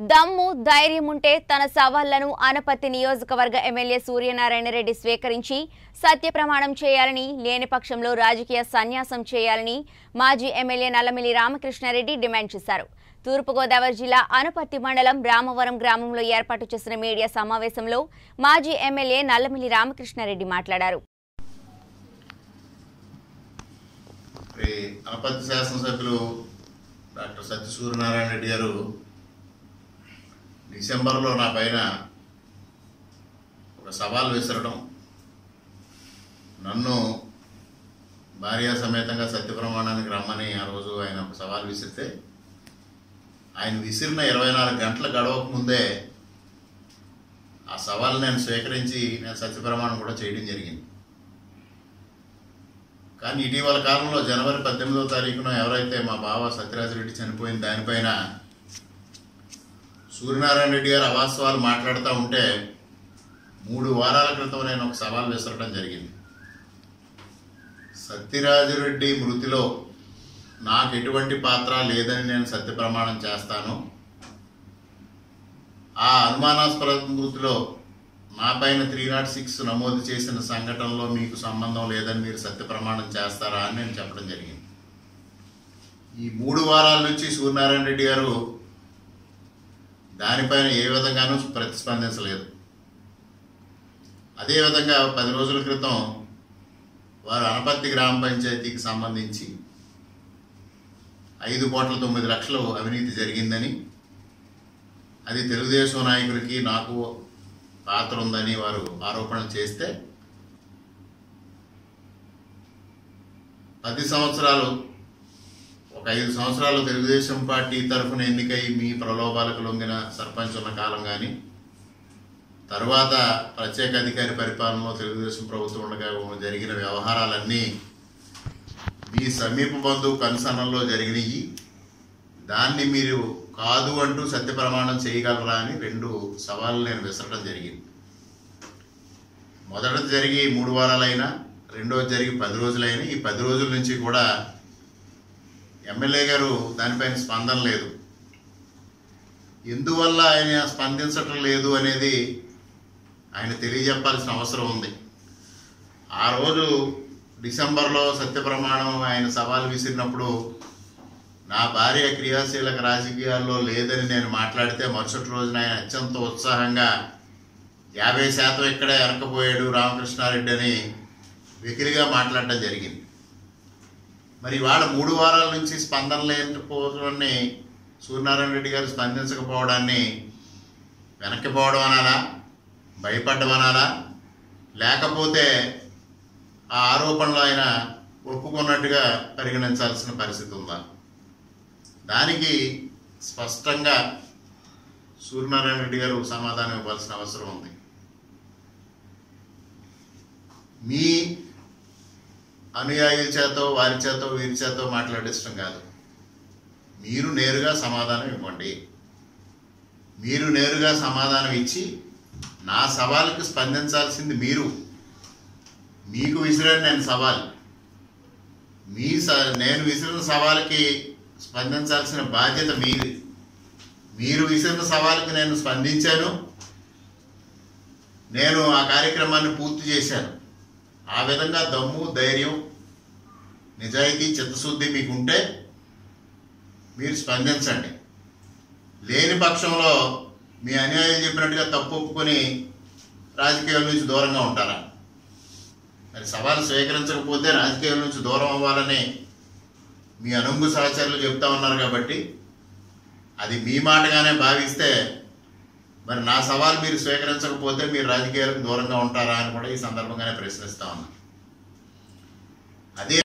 దమ్ము ధైర్యం ఉంటే తన సవాళ్లను అనపత్తి నియోజకవర్గ ఎమ్మెల్యే సూర్యనారాయణ రెడ్డి స్వీకరించి సత్య ప్రమాణం చేయాలని లేని పక్షంలో రాజకీయ సన్యాసం చేయాలని మాజీ ఎమ్మెల్యే నల్లమిల్లి రామకృష్ణారెడ్డి డిమాండ్ చేశారు తూర్పుగోదావరి జిల్లా అనపత్తి మండలం రామవరం గ్రామంలో ఏర్పాటు చేసిన మీడియా సమావేశంలో మాజీ ఎమ్మెల్యే నల్లమిల్లి రామకృష్ణారెడ్డి మాట్లాడారు మరి అనపత్తి శాసనసభ్యులు డాక్టర్ సత్య సూర్యనారాయణ రెడ్డి గారు డిసెంబర్లో నా పైన ఒక సవాల్ విసరడం నన్ను భార్యా సమేతంగా సత్య ప్రమాణానికి రమ్మని ఆ రోజు ఆయన ఒక సవాల్ విసిరితే ఆయన విసిరిన ఇరవై నాలుగు గంటల గడవక ముందే ఆ సవాల్ నేను స్వీకరించి నేను సత్య ప్రమాణం కూడా చేయడం జరిగింది కానీ ఇటీవల కాలంలో జనవరి పద్దెనిమిదవ తారీఖున ఎవరైతే మా బావ సత్యరాజరెడ్డి చనిపోయిన దానిపైన సూర్యనారాయణ రెడ్డి గారు అవాస్తవాలు మాట్లాడుతూ ఉంటే మూడు వారాల క్రితం నేను ఒక సవాల్ విసరడం జరిగింది సత్యరాజరెడ్డి మృతిలో నాకు ఎటువంటి పాత్ర లేదని నేను సత్య ప్రమాణం చేస్తాను ఆ అనుమానాస్పద మృతిలో నా పైన త్రీ నాట్ సిక్స్ నమోదు చేసిన సంఘటనలో మీకు సంబంధం లేదని మీరు సత్య ప్రమాణం చేస్తారా అని నేను చెప్పడం జరిగింది ఈ మూడు వారాల నుంచి సూర్యనారాయణ రెడ్డి గారు దానిపైన ఏ విధంగానూ ప్రతిస్పందించలేదు అదేవిధంగా పది రోజుల క్రితం వారు అనపత్తి గ్రామ పంచాయతీకి సంబంధించి ఐదు కోట్ల తొమ్మిది లక్షలు అవినీతి జరిగిందని అది తెలుగుదేశం నాయకులకి నాకు పాత్ర ఉందని వారు ఆరోపణలు చేస్తే పది సంవత్సరాలు ఒక ఐదు సంవత్సరాలు తెలుగుదేశం పార్టీ తరఫున ఎన్నికై మీ ప్రలోభాలకు లొంగిన సర్పంచ్ ఉన్న కాలం కానీ తరువాత ప్రత్యేక అధికారి పరిపాలనలో తెలుగుదేశం ప్రభుత్వం ఉండగా జరిగిన వ్యవహారాలన్నీ మీ సమీప బంధువు కనుసన్నల్లో జరిగినాయి దాన్ని మీరు కాదు అంటూ సత్య ప్రమాణం చేయగలరా అని రెండు సవాళ్ళు నేను విసరడం జరిగింది మొదటిది జరిగి మూడు వారాలైనా రెండోది జరిగి పది రోజులైనా ఈ పది రోజుల నుంచి కూడా ఎమ్మెల్యే గారు దానిపైన స్పందన లేదు ఎందువల్ల ఆయన స్పందించటం లేదు అనేది ఆయన తెలియజెప్పాల్సిన అవసరం ఉంది ఆ రోజు డిసెంబర్లో సత్య ప్రమాణం ఆయన సవాల్ విసిరినప్పుడు నా భార్య క్రియాశీలక రాజకీయాల్లో లేదని నేను మాట్లాడితే మరుసటి రోజున ఆయన అత్యంత ఉత్సాహంగా యాభై శాతం ఇక్కడే ఎరకపోయాడు రామకృష్ణారెడ్డి అని వెకిలిగా మాట్లాడడం జరిగింది మరి ఇవాళ మూడు వారాల నుంచి స్పందన లేకపోవడాన్ని సూర్యనారాయణ రెడ్డి గారు స్పందించకపోవడాన్ని వెనక్కి పోవడం అనాలా భయపడ్డం అనాలా లేకపోతే ఆ ఆరోపణలు ఆయన ఒప్పుకున్నట్టుగా పరిగణించాల్సిన పరిస్థితి ఉందా దానికి స్పష్టంగా సూర్యనారాయణ రెడ్డి గారు సమాధానం ఇవ్వాల్సిన అవసరం ఉంది మీ అనుయాయుల చేతో వారి చేతో వీరి చేతో మాట్లాడించడం కాదు మీరు నేరుగా సమాధానం ఇవ్వండి మీరు నేరుగా సమాధానం ఇచ్చి నా సవాలుకి స్పందించాల్సింది మీరు మీకు విసిరాను నేను సవాల్ మీ స నేను విసిరిన సవాలుకి స్పందించాల్సిన బాధ్యత మీది మీరు విసిరిన సవాలుకి నేను స్పందించాను నేను ఆ కార్యక్రమాన్ని పూర్తి చేశాను ఆ విధంగా దమ్ము ధైర్యం నిజాయితీ చిత్తశుద్ధి మీకుంటే మీరు స్పందించండి లేని పక్షంలో మీ అన్యాయం చెప్పినట్టుగా తప్పు ఒప్పుకొని రాజకీయాల నుంచి దూరంగా ఉంటారా మరి సవాలు స్వీకరించకపోతే రాజకీయాల నుంచి దూరం అవ్వాలని మీ అనుంగు సహచరులు చెప్తా ఉన్నారు కాబట్టి అది మీ మాటగానే భావిస్తే మరి నా సవాల్ మీరు స్వీకరించకపోతే మీరు రాజకీయాలకు దూరంగా ఉంటారా అని కూడా ఈ సందర్భంగానే ప్రశ్నిస్తా ఉన్నా అదే